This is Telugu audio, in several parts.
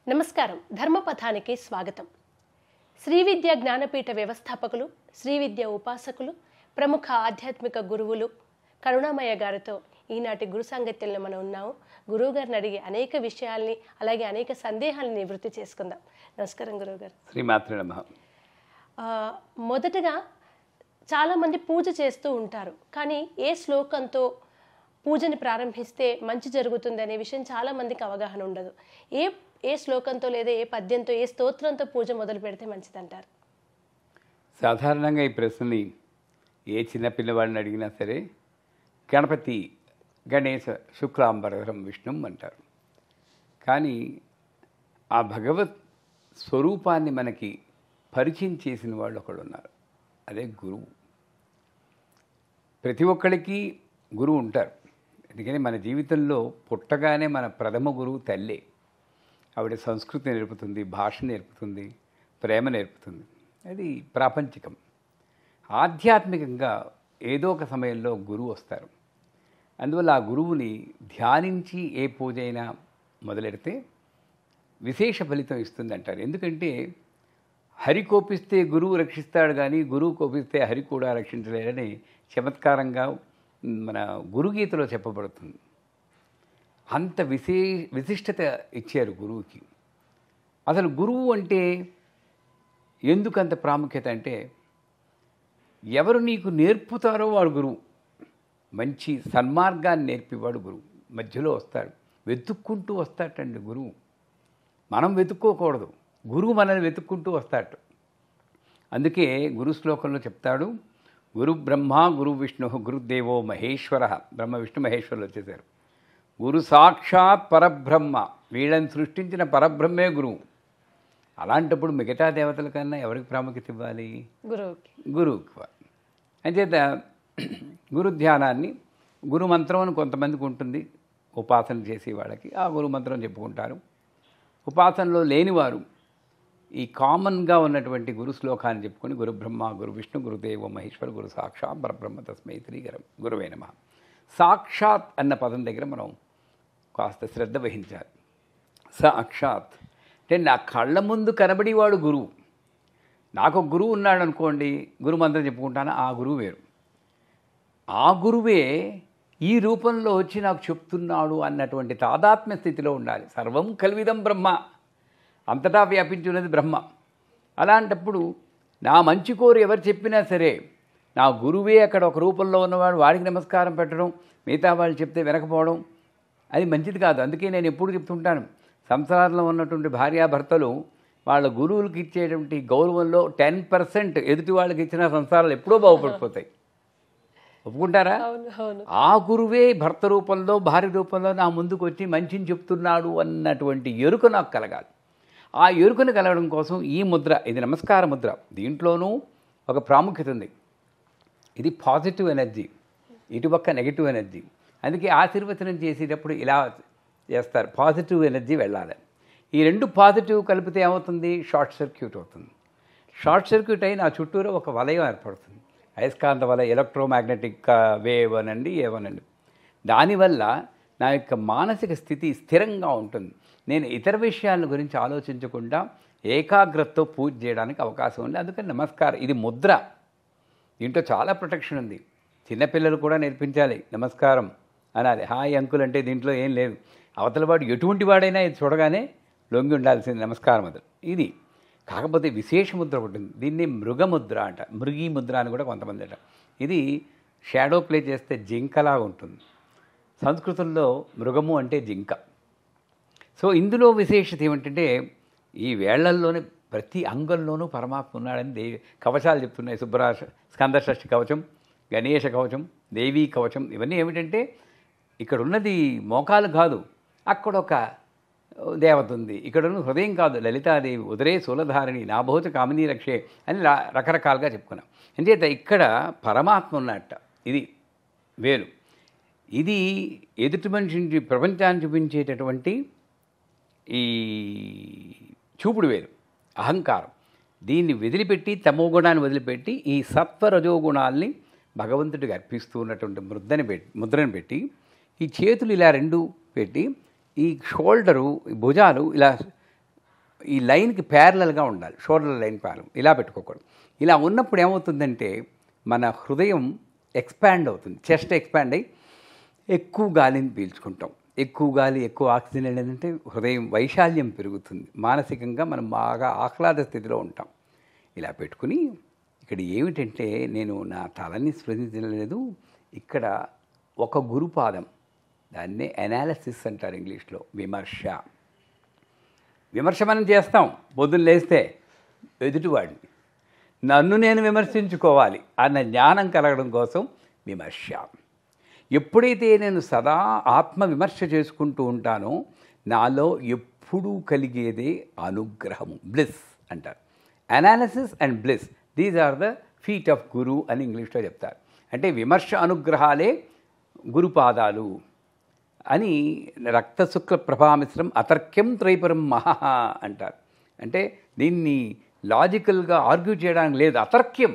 నమస్కారం ధర్మపథానికి స్వాగతం శ్రీ విద్య జ్ఞానపీఠ వ్యవస్థాపకులు శ్రీ విద్య ఉపాసకులు ప్రముఖ ఆధ్యాత్మిక గురువులు కరుణామయ్య గారితో ఈనాటి గురు సాంగత్యంలో మనం ఉన్నాము గురువు గారిని అడిగి అనేక విషయాల్ని అలాగే అనేక సందేహాలను నివృత్తి చేసుకుందాం నమస్కారం గురువు గారు శ్రీమాత్రి నమ ఆ, మొదటగా చాలామంది పూజ చేస్తూ ఉంటారు కానీ ఏ శ్లోకంతో పూజని ప్రారంభిస్తే మంచి జరుగుతుంది అనే విషయం చాలామందికి అవగాహన ఉండదు ఏ ఏ శ్లోకంతో లేదా ఏ పద్యంతో ఏ స్తోత్రంతో పూజ మొదలు పెడితే మంచిదంటారు సాధారణంగా ఈ ప్రశ్నని ఏ చిన్న పిల్లవాడిని అడిగినా సరే గణపతి గణేశ శుక్లాంబరధరం విష్ణుం అంటారు కానీ ఆ భగవత్ స్వరూపాన్ని మనకి పరిచయం చేసిన వాళ్ళు ఒకడు ఉన్నారు అదే గురువు ప్రతి ఒక్కరికి గురువు ఉంటారు ఎందుకని మన జీవితంలో పుట్టగానే మన ప్రథమ గురువు తల్లే ఆవిడ సంస్కృతి నేర్పుతుంది భాష నేర్పుతుంది ప్రేమ నేర్పుతుంది అది ప్రాపంచికం ఆధ్యాత్మికంగా ఏదో ఒక సమయంలో గురువు వస్తారు అందువల్ల ఆ గురువుని ధ్యానించి ఏ పూజ అయినా మొదలెడితే విశేష ఫలితం ఇస్తుంది అంటారు ఎందుకంటే హరి కోపిస్తే గురువు రక్షిస్తాడు కానీ గురువు కోపిస్తే హరి కూడా రక్షించలేడని చమత్కారంగా మన గురుగీతలో చెప్పబడుతుంది అంత విశే విశిష్టత ఇచ్చారు గురువుకి అసలు గురువు అంటే ఎందుకు అంత ప్రాముఖ్యత అంటే ఎవరు నీకు నేర్పుతారో వాడు గురువు మంచి సన్మార్గాన్ని నేర్పేవాడు గురువు మధ్యలో వస్తాడు వెతుక్కుంటూ వస్తాటండి గురువు మనం వెతుక్కోకూడదు గురువు మనల్ని వెతుక్కుంటూ వస్తాడు అందుకే గురు శ్లోకంలో చెప్తాడు గురు బ్రహ్మ గురు విష్ణు గురుదేవో మహేశ్వర బ్రహ్మ విష్ణు మహేశ్వరులు వచ్చేసారు గురు సాక్షాత్ పరబ్రహ్మ వీళ్ళని సృష్టించిన పరబ్రహ్మే గురువు అలాంటప్పుడు మిగతా దేవతల కన్నా ఎవరికి ప్రాముఖ్యత ఇవ్వాలి గురువుకి గురువుకి అంచేత గురు ధ్యానాన్ని గురు మంత్రం అని కొంతమందికి ఉంటుంది ఉపాసన చేసే వాళ్ళకి ఆ గురు మంత్రం చెప్పుకుంటారు ఉపాసనలో లేనివారు ఈ కామన్గా ఉన్నటువంటి గురు శ్లోకాన్ని చెప్పుకొని గురు బ్రహ్మ గురు విష్ణు గురుదేవ మహేశ్వర గురు సాక్షాత్ పరబ్రహ్మ తస్మై శ్రీగరం గురువే నమ సాక్షాత్ అన్న పదం దగ్గర మనం కాస్త శ్రద్ధ వహించాలి సాక్షాత్ అంటే నా కళ్ళ ముందు కనబడేవాడు గురువు నాకు ఒక గురువు ఉన్నాడు అనుకోండి గురు మంత్రం చెప్పుకుంటాను ఆ గురువు వేరు ఆ గురువే ఈ రూపంలో వచ్చి నాకు చెప్తున్నాడు అన్నటువంటి తాదాత్మ్య స్థితిలో ఉండాలి సర్వం కల్విదం బ్రహ్మ అంతటా వ్యాపించి ఉన్నది బ్రహ్మ అలాంటప్పుడు నా మంచి కోరు ఎవరు చెప్పినా సరే నా గురువే అక్కడ ఒక రూపంలో ఉన్నవాడు వాడికి నమస్కారం పెట్టడం మిగతా వాళ్ళు చెప్తే వినకపోవడం అది మంచిది కాదు అందుకే నేను ఎప్పుడు చెప్తుంటాను సంసారంలో ఉన్నటువంటి భార్యాభర్తలు వాళ్ళ గురువులకి ఇచ్చేటువంటి గౌరవంలో టెన్ పర్సెంట్ ఎదుటి వాళ్ళకి ఇచ్చిన సంసారాలు ఎప్పుడో బాగుపడిపోతాయి ఒప్పుకుంటారా అవును అవును ఆ గురువే భర్త రూపంలో భార్య రూపంలో నా ముందుకు వచ్చి మంచిని చెప్తున్నాడు అన్నటువంటి ఎరుక నాకు కలగాలి ఆ ఎరుకను కలగడం కోసం ఈ ముద్ర ఇది నమస్కార ముద్ర దీంట్లోనూ ఒక ప్రాముఖ్యత ఉంది ఇది పాజిటివ్ ఎనర్జీ ఇటుపక్క నెగిటివ్ ఎనర్జీ అందుకే ఆశీర్వచనం చేసేటప్పుడు ఇలా చేస్తారు పాజిటివ్ ఎనర్జీ వెళ్ళాలి ఈ రెండు పాజిటివ్ కలిపితే ఏమవుతుంది షార్ట్ సర్క్యూట్ అవుతుంది షార్ట్ సర్క్యూట్ అయి నా చుట్టూరు ఒక వలయం ఏర్పడుతుంది అయస్కాంత వలయ ఎలక్ట్రోమాగ్నెటిక్ వేవ్ అనండి ఏవనండి దానివల్ల నా యొక్క మానసిక స్థితి స్థిరంగా ఉంటుంది నేను ఇతర విషయాల గురించి ఆలోచించకుండా ఏకాగ్రతతో పూజ చేయడానికి అవకాశం ఉంది అందుకని నమస్కారం ఇది ముద్ర దీంట్లో చాలా ప్రొటెక్షన్ ఉంది చిన్నపిల్లలు కూడా నేర్పించాలి నమస్కారం అనాలి హాయ్ అంకుల్ అంటే దీంట్లో ఏం లేదు అవతల వాడు ఎటువంటి వాడైనా ఇది చూడగానే లొంగి ఉండాల్సింది నమస్కారం అది ఇది కాకపోతే విశేష ముద్ర ఒకటి ఉంది దీన్ని మృగముద్ర అంట మృగీ ముద్ర అని కూడా కొంతమంది అంట ఇది షాడో ప్లే చేస్తే జింకలా ఉంటుంది సంస్కృతంలో మృగము అంటే జింక సో ఇందులో విశేషత ఏమిటంటే ఈ వేళ్లల్లోనే ప్రతి అంగంలోనూ పరమాత్మ ఉన్నాడని దేవి కవచాలు చెప్తున్నాయి సుబ్రా స్కందషష్ఠి కవచం గణేష కవచం దేవీ కవచం ఇవన్నీ ఏమిటంటే ఇక్కడ ఉన్నది మోకాలు కాదు అక్కడ ఒక దేవత ఉంది ఇక్కడ ఉన్న హృదయం కాదు లలితాదేవి ఉదరే శూలధారిణి నాభోజ కామినీ రక్షే అని రా- రకరకాలుగా చెప్పుకున్నాం అంచేత ఇక్కడ పరమాత్మ ఉన్నట్ట ఇది వేరు ఇది ఎదుటి మనిషిని ప్రపంచాన్ని చూపించేటటువంటి ఈ చూపుడు వేరు అహంకారం దీన్ని వదిలిపెట్టి తమో గుణాన్ని వదిలిపెట్టి ఈ సత్వ రజోగుణాల్ని భగవంతుడికి అర్పిస్తూ ఉన్నటువంటి ముద్దని పెట్టి ముద్రను పెట్టి ఈ చేతులు ఇలా రెండు పెట్టి ఈ షోల్డరు ఈ భుజాలు ఇలా ఈ లైన్కి ప్యారలల్గా ఉండాలి షోల్డర్ లైన్ ప్యారల్ ఇలా పెట్టుకోకూడదు ఇలా ఉన్నప్పుడు ఏమవుతుందంటే మన హృదయం ఎక్స్పాండ్ అవుతుంది చెస్ట్ ఎక్స్పాండ్ అయ్యి ఎక్కువ గాలిని పీల్చుకుంటాం ఎక్కువ గాలి ఎక్కువ ఆక్సిజన్ ఏంటంటే హృదయం వైశాల్యం పెరుగుతుంది మానసికంగా మనం బాగా ఆహ్లాద స్థితిలో ఉంటాం ఇలా పెట్టుకుని ఇక్కడ ఏమిటంటే నేను నా తలని స్పృశించలేదు ఇక్కడ ఒక గురుపాదం దాన్నే అనాలసిస్ అంటారు ఇంగ్లీష్లో విమర్శ విమర్శ మనం చేస్తాం పొద్దున్న లేస్తే ఎదుటివాడిని నన్ను నేను విమర్శించుకోవాలి అన్న జ్ఞానం కలగడం కోసం విమర్శ ఎప్పుడైతే నేను సదా ఆత్మ విమర్శ చేసుకుంటూ ఉంటానో నాలో ఎప్పుడూ కలిగేదే అనుగ్రహము బ్లిస్ అంటారు analysis and bliss these are the feet of guru అని ఇంగ్లీష్లో చెప్తారు అంటే విమర్శ అనుగ్రహాలే గురుపాదాలు అని రక్తశుక్ల ప్రభామిశ్రం అతర్క్యం త్రైపురం మహా అంటారు అంటే దీన్ని లాజికల్గా ఆర్గ్యూ చేయడానికి లేదు అతర్క్యం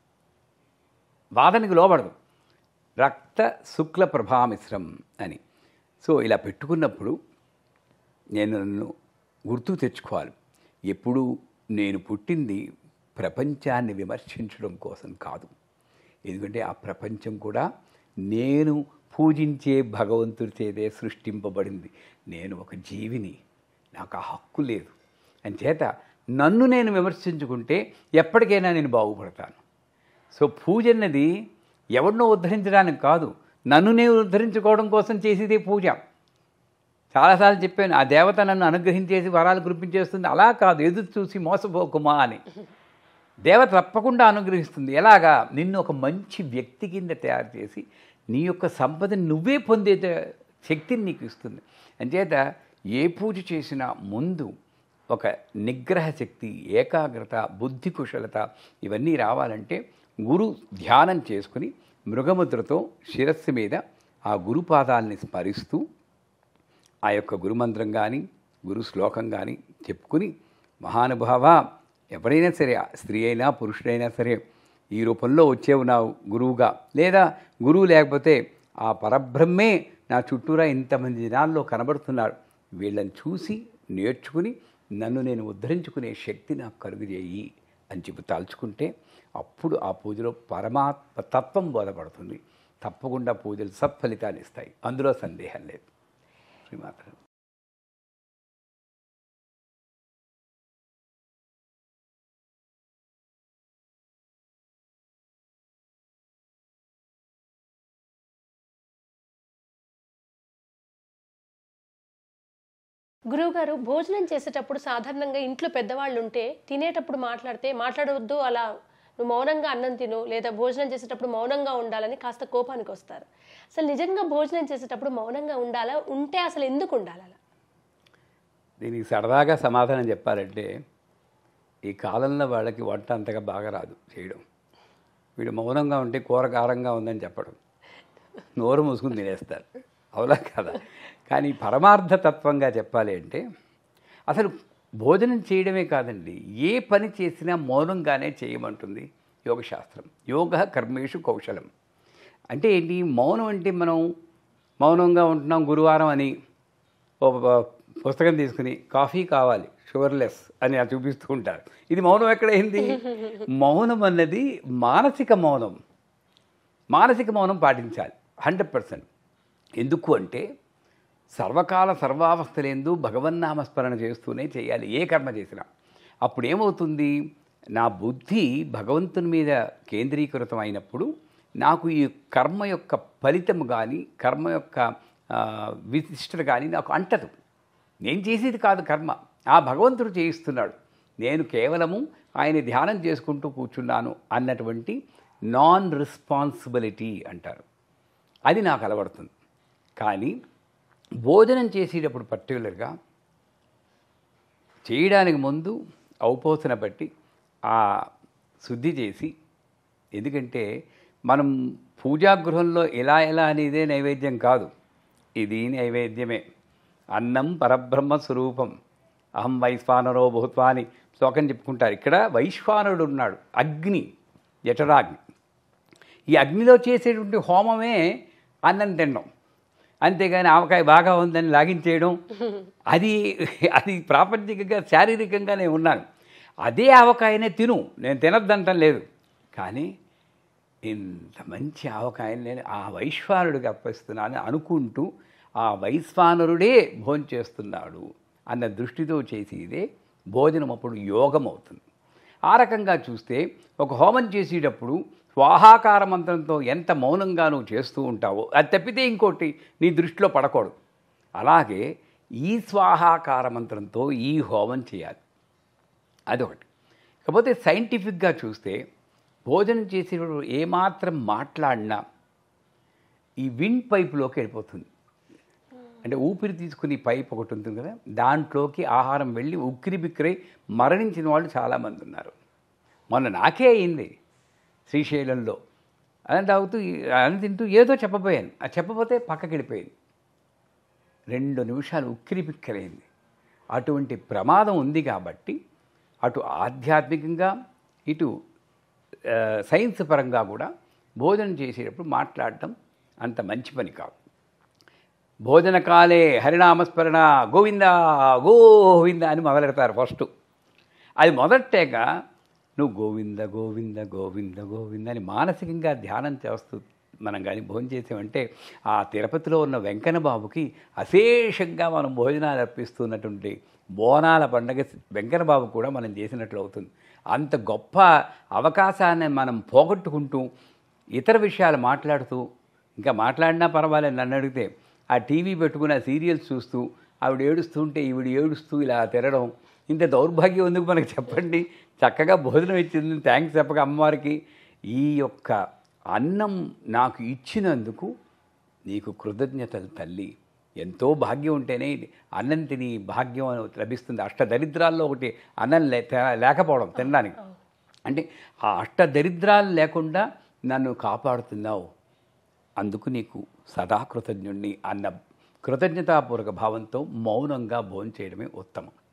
వాదనకి లోబడదు రక్త శుక్ల ప్రభామిశ్రం అని సో ఇలా పెట్టుకున్నప్పుడు నేను నన్ను గుర్తు తెచ్చుకోవాలి ఎప్పుడు నేను పుట్టింది ప్రపంచాన్ని విమర్శించడం కోసం కాదు ఎందుకంటే ఆ ప్రపంచం కూడా నేను పూజించే భగవంతుడి చేతే సృష్టింపబడింది నేను ఒక జీవిని నాకు ఆ హక్కు లేదు అంచేత నన్ను నేను విమర్శించుకుంటే ఎప్పటికైనా నేను బాగుపడతాను సో పూజ అన్నది ఎవరినో ఉద్ధరించడానికి కాదు నన్ను నేను ఉద్ధరించుకోవడం కోసం చేసేదే పూజ చాలాసార్లు చెప్పాను ఆ దేవత నన్ను అనుగ్రహించేసి వరాలు కురిపించేస్తుంది అలా కాదు ఎదురు చూసి మోసపోకుమా అని దేవత తప్పకుండా అనుగ్రహిస్తుంది ఎలాగా నిన్ను ఒక మంచి వ్యక్తి కింద తయారు చేసి నీ యొక్క సంపదని నువ్వే పొందే శక్తిని నీకు ఇస్తుంది అంచేత ఏ పూజ చేసినా ముందు ఒక నిగ్రహ శక్తి ఏకాగ్రత బుద్ధి కుశలత ఇవన్నీ రావాలంటే గురు ధ్యానం చేసుకుని మృగముద్రతో శిరస్సు మీద ఆ గురుపాదాలని స్మరిస్తూ ఆ యొక్క గురుమంత్రం కానీ గురు శ్లోకం కానీ చెప్పుకుని మహానుభావ ఎవరైనా సరే స్త్రీ అయినా పురుషుడైనా సరే ఈ రూపంలో వచ్చేవు నా గురువుగా లేదా గురువు లేకపోతే ఆ పరబ్రహ్మే నా చుట్టూరా ఇంతమంది జనాల్లో కనబడుతున్నాడు వీళ్ళని చూసి నేర్చుకుని నన్ను నేను ఉద్ధరించుకునే శక్తి నాకు కలుగుజేయి అని చెప్పి తలుచుకుంటే అప్పుడు ఆ పూజలో పరమాత్మ తత్వం బోధపడుతుంది తప్పకుండా పూజలు సత్ఫలితాన్ని ఇస్తాయి అందులో సందేహం లేదు శ్రీమాత గురువుగారు భోజనం చేసేటప్పుడు సాధారణంగా ఇంట్లో పెద్దవాళ్ళు ఉంటే తినేటప్పుడు మాట్లాడితే మాట్లాడవద్దు అలా నువ్వు మౌనంగా అన్నం తిను లేదా భోజనం చేసేటప్పుడు మౌనంగా ఉండాలని కాస్త కోపానికి వస్తారు అసలు నిజంగా భోజనం చేసేటప్పుడు మౌనంగా ఉండాలా ఉంటే అసలు ఎందుకు ఉండాలి అలా దీనికి సరదాగా సమాధానం చెప్పాలంటే ఈ కాలంలో వాళ్ళకి వంట అంతగా బాగా రాదు చేయడం వీడు మౌనంగా ఉంటే కూర కారంగా ఉందని చెప్పడం నోరు మూసుకుని తినేస్తారు అవునా కదా కానీ పరమార్థతత్వంగా చెప్పాలి అంటే అసలు భోజనం చేయడమే కాదండి ఏ పని చేసినా మౌనంగానే చేయమంటుంది యోగశాస్త్రం యోగ కర్మేషు కౌశలం అంటే ఏంటి మౌనం అంటే మనం మౌనంగా ఉంటున్నాం గురువారం అని ఓ ప- పుస్తకం తీసుకుని కాఫీ కావాలి షుగర్లెస్ అని అది చూపిస్తూ ఉంటారు ఇది మౌనం ఎక్కడైంది మౌనం అన్నది మానసిక మౌనం మానసిక మౌనం పాటించాలి హండ్రెడ్ పర్సెంట్ ఎందుకు అంటే సర్వకాల సర్వావస్థలందు భగవన్నామస్మరణ చేస్తూనే చేయాలి ఏ కర్మ చేసినా అప్పుడు ఏమవుతుంది నా బుద్ధి భగవంతుని మీద కేంద్రీకృతం అయినప్పుడు నాకు ఈ కర్మ యొక్క ఫలితం కానీ కర్మ యొక్క ఆ, విశిష్టత కానీ నాకు అంటదు నేను చేసేది కాదు కర్మ ఆ భగవంతుడు చేయిస్తున్నాడు నేను కేవలము ఆయన ధ్యానం చేసుకుంటూ కూర్చున్నాను అన్నటువంటి నాన్ రెస్పాన్సిబిలిటీ అంటారు అది నాకు అలవడుతుంది కానీ భోజనం చేసేటప్పుడు పర్టికులర్గా చేయడానికి ముందు ఔపోసన బట్టి ఆ శుద్ధి చేసి ఎందుకంటే మనం పూజాగృహంలో ఎలా ఎలా అనేదే నైవేద్యం కాదు ఇది నైవేద్యమే అన్నం పరబ్రహ్మ స్వరూపం అహం వైశ్వానరో భూత్వా అని శ్లోకం చెప్పుకుంటారు ఇక్కడ వైశ్వానరుడు ఉన్నాడు అగ్ని జఠరాగ్ని ఈ అగ్నిలో చేసేటువంటి హోమమే అన్నం తినడం అంతేగాని ఆవకాయ బాగా ఉందని లాగించేయడం అది అది ప్రాపంచికంగా శారీరకంగానే ఉన్నాను అదే ఆవకాయనే తిను నేను తినద్దంటం లేదు కానీ ఇంత మంచి ఆవకాయని నేను ఆ వైశ్వానుడికి అర్పిస్తున్నాను అనుకుంటూ ఆ వైశ్వానరుడే భోంచేస్తున్నాడు అన్న దృష్టితో చేసి ఇదే భోజనం అప్పుడు యోగం అవుతుంది ఆ రకంగా చూస్తే ఒక హోమం చేసేటప్పుడు స్వాహాకార మంత్రంతో ఎంత మౌనంగా నువ్వు చేస్తూ ఉంటావో అది తప్పితే ఇంకోటి నీ దృష్టిలో పడకూడదు అలాగే ఈ స్వాహాకార మంత్రంతో ఈ హోమం చేయాలి అదొకటి కాకపోతే సైంటిఫిక్గా చూస్తే భోజనం చేసేటప్పుడు ఏమాత్రం మాట్లాడినా ఈ విండ్ పైపులోకి వెళ్ళిపోతుంది అంటే ఊపిరి తీసుకుని పైప్ ఒకటి ఉంటుంది కదా దాంట్లోకి ఆహారం వెళ్ళి ఉక్కిరి బిక్కిరై మరణించిన వాళ్ళు చాలామంది ఉన్నారు మొన్న నాకే అయింది శ్రీశైలంలో అని తాగుతూ అని తింటూ ఏదో చెప్పబోయాను అది చెప్పబోతే పక్కకి వెళ్ళిపోయింది రెండు నిమిషాలు ఉక్కిరి బిక్కిరైంది అటువంటి ప్రమాదం ఉంది కాబట్టి అటు ఆధ్యాత్మికంగా ఇటు ఆ, సైన్స్ పరంగా కూడా భోజనం చేసేటప్పుడు మాట్లాడటం అంత మంచి పని కాదు భోజన కాలే హరినామస్మరణ గోవింద గోవింద అని మొదలెడతారు ఫస్ట్ అది మొదట్టాక నువ్వు గోవింద గోవింద గోవింద గోవింద అని మానసికంగా ధ్యానం చేస్తూ మనం కానీ భోజనం చేసామంటే ఆ తిరుపతిలో ఉన్న వెంకన్న బాబుకి అశేషంగా మనం భోజనాలు అర్పిస్తున్నటువంటి బోనాల పండగ వెంకన్న బాబు కూడా మనం చేసినట్లు అవుతుంది అంత గొప్ప అవకాశాన్ని మనం పోగొట్టుకుంటూ ఇతర విషయాలు మాట్లాడుతూ ఇంకా మాట్లాడినా పర్వాలేదు నన్ను అడిగితే ఆ టీవీ పెట్టుకుని ఆ సీరియల్స్ చూస్తూ ఆవిడ ఏడుస్తుంటే ఈవిడ ఏడుస్తూ ఇలా తిరగడం ఇంత దౌర్భాగ్యం ఎందుకు మనకు చెప్పండి చక్కగా భోజనం ఇచ్చింది థ్యాంక్స్ చెప్పక అమ్మవారికి ఈ యొక్క అన్నం నాకు ఇచ్చినందుకు నీకు కృతజ్ఞతలు తల్లి ఎంతో భాగ్యం ఉంటేనే ఇది అన్నం తిని భాగ్యం లభిస్తుంది అష్టదరిద్రాల్లో ఒకటి అన్నం లే తే- లేకపోవడం తినడానికి అంటే ఆ అష్టదరిద్రాలు లేకుండా నన్ను కాపాడుతున్నావు అందుకు నీకు సదా కృతజ్ఞుణ్ణి అన్న కృతజ్ఞతాపూర్వక భావంతో మౌనంగా భోంచేయడమే ఉత్తమం